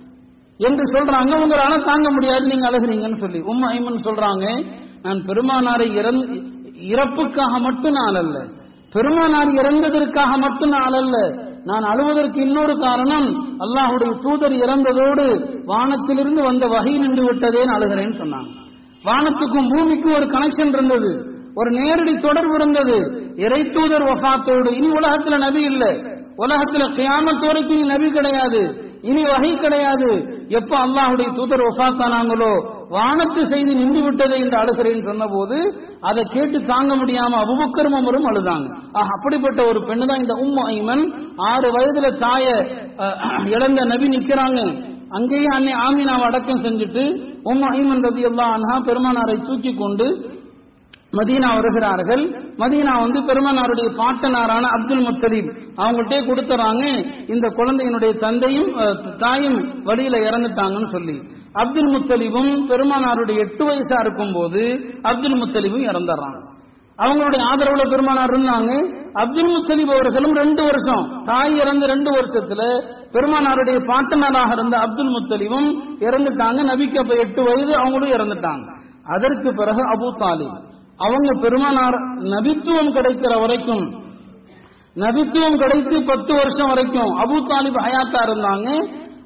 என்று சொல்றாங்க உங்களால தாங்க முடியாது நீங்க அழுகுறீங்கன்னு சொல்லி உம்ம ஐமன் சொல்றாங்க நான் பெருமானாரை இறந் இறப்புக்காக மட்டும் நான் அல்ல பெருமானார் இறந்ததற்காக மட்டும் நான் அல்ல நான் அழுவதற்கு இன்னொரு காரணம் அல்லாஹுடைய தூதர் இறந்ததோடு வானத்திலிருந்து வந்த வகை நின்று விட்டதேன்னு அழுகிறேன்னு சொன்னாங்க வானத்துக்கும் பூமிக்கும் ஒரு கனெக்ஷன் இருந்தது ஒரு நேரடி தொடர்பு இருந்தது இறை தூதர் வஃபாத்தோடு இனி உலகத்துல நபி இல்ல உலகத்துல கியாமத் வரைக்கும் இனி நபி கிடையாது இனி வகை கிடையாது எப்ப அல்லாஹுடைய தூதர் வஃபாத்தானாங்களோ வானத்து செய்தி நின்று விட்டதை என்று அழுகிறேன்னு சொன்னபோது அதை கேட்டு தாங்க முடியாம அபுபக்கரும் அமரும் அழுதாங்க ஆக, அப்படிப்பட்ட ஒரு பெண்ணு தான் இந்த உம்மு ஐமன் ஆறு வயதுல தாய அஹ், இழந்த நபி நிக்கிறாங்க அங்கேயே அன்னை ஆமீனாவை அடக்கம் செஞ்சுட்டு உம்மு ஐமன் ரதி அன்ஹா பெருமானாரை தூக்கி கொண்டு மதீனா வருகிறார்கள் மதீனா வந்து பெருமானாருடைய பாட்டனாரான அப்துல் முத்தலீப் அவங்கள்ட்டே கொடுத்துறாங்க இந்த குழந்தையினுடைய தந்தையும் அஹ், தாயும் வழியில இறந்துட்டாங்கன்னு சொல்லி அப்துல் முத்தலீபும் பெருமானாருடைய எட்டு வயசா இருக்கும் போது அப்துல் முத்தலீபும் இறந்துடுறாங்க அவங்களுடைய ஆதரவுல பெருமானார் இருந்தாங்க அப்துல் முத்தலீப் அவர்களும் ரெண்டு வருஷம் தாய் இறந்த ரெண்டு வருஷத்துல பெருமானாருடைய பாட்டனாராக இருந்த அப்துல் முத்தலீபும் இறந்துட்டாங்க நபிக்கு அப்ப எட்டு வயது அவங்களும் இறந்துட்டாங்க அதற்கு பிறகு அபூ தாலிப் அவங்க பெருமானார் நபித்துவம் கிடைக்கிற வரைக்கும் நபித்துவம் கிடைத்து பத்து வருஷம் வரைக்கும் அபூ தாலிப் ஹயாத்தா இருந்தாங்க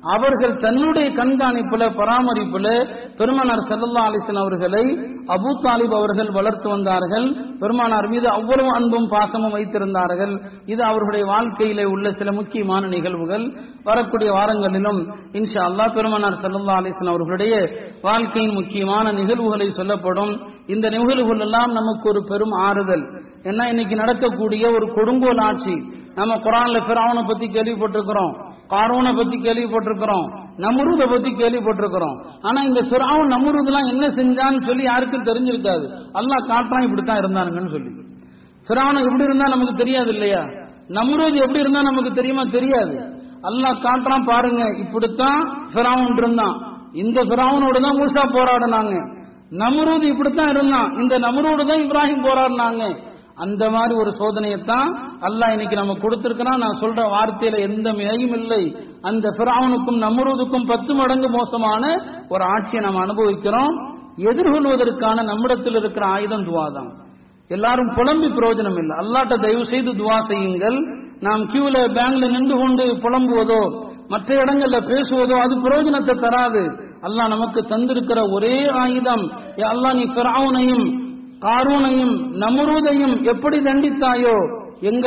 அவர்கள் தன்னுடைய கண்காணிப்புல பராமரிப்புல பெருமானார் சல்லல்லா அலிஸ்லாம் அவர்களை அபு தாலிப் அவர்கள் வளர்த்து வந்தார்கள் பெருமானார் மீது அவ்வளவு அன்பும் பாசமும் வைத்திருந்தார்கள் இது அவர்களுடைய வாழ்க்கையிலே உள்ள சில முக்கியமான நிகழ்வுகள் வரக்கூடிய வாரங்களிலும் இன்ஷா அல்லாஹ் பெருமானார் சல்லல்லா அலிஸ்லாம் அவர்களுடைய வாழ்க்கையின் முக்கியமான நிகழ்வுகளை சொல்லப்படும் இந்த நிகழ்வுகள் எல்லாம் நமக்கு ஒரு பெரும் ஆறுதல் ஏன்னா இன்னைக்கு நடக்கக்கூடிய ஒரு கொடுங்கோல் ஆட்சி நம்ம குரான்ல பிராவனை பத்தி கேள்விப்பட்டிருக்கிறோம் காரோனை பத்தி கேள்விப்பட்டிருக்கிறோம் நமுருத பத்தி கேள்விப்பட்டிருக்கிறோம் ஆனா இந்த பிராவன் நமுருதெல்லாம் என்ன செஞ்சான்னு சொல்லி யாருக்கும் தெரிஞ்சிருக்காது அல்லாஹ் காட்டுறான் இப்படித்தான் இருந்தானுங்கன்னு சொல்லி பிராவனை எப்படி இருந்தா நமக்கு தெரியாது இல்லையா நம்ரூத் எப்படி இருந்தா நமக்கு தெரியுமா தெரியாது அல்லாஹ் காட்டுறான் பாருங்க இப்படித்தான் பிராவன் இருந்தான் இந்த பிராவனோட தான் மூசா போராடினாங்க நம்ரூத் இப்படித்தான் இருந்தான் இந்த நம்ரூடு தான் இப்ராஹிம் போராடினாங்க அந்த மாதிரி ஒரு சோதனையைத்தான் அல்லாஹ் இன்னைக்கு நம்ம கொடுத்திருக்கிறான் நான் சொல்ற வார்த்தையில எந்த மிகையும் இல்லை அந்த பிராவனுக்கும் நம்ரூதுக்கும் பத்து மடங்கு மோசமான ஒரு ஆட்சியை நாம் அனுபவிக்கிறோம் எதிர்கொள்வதற்கான நம்மிடத்தில் இருக்கிற ஆயுதம் துவாதான் எல்லாரும் புலம்பி பிரயோஜனம் இல்லை அல்லாட்ட தயவு செய்து துவா செய்யுங்கள் நாம் கியூல பேங்க்ல நின்று கொண்டு புலம்புவதோ மற்ற இடங்கள்ல பேசுவதோ அது பிரயோஜனத்தை தராது அல்லாஹ் நமக்கு தந்திருக்கிற ஒரே ஆயுதம் அல்லாஹ் நீ பிராவுனையும் காரூனையும் நமுருதையும் எப்படி தண்டித்தாயோ எங்க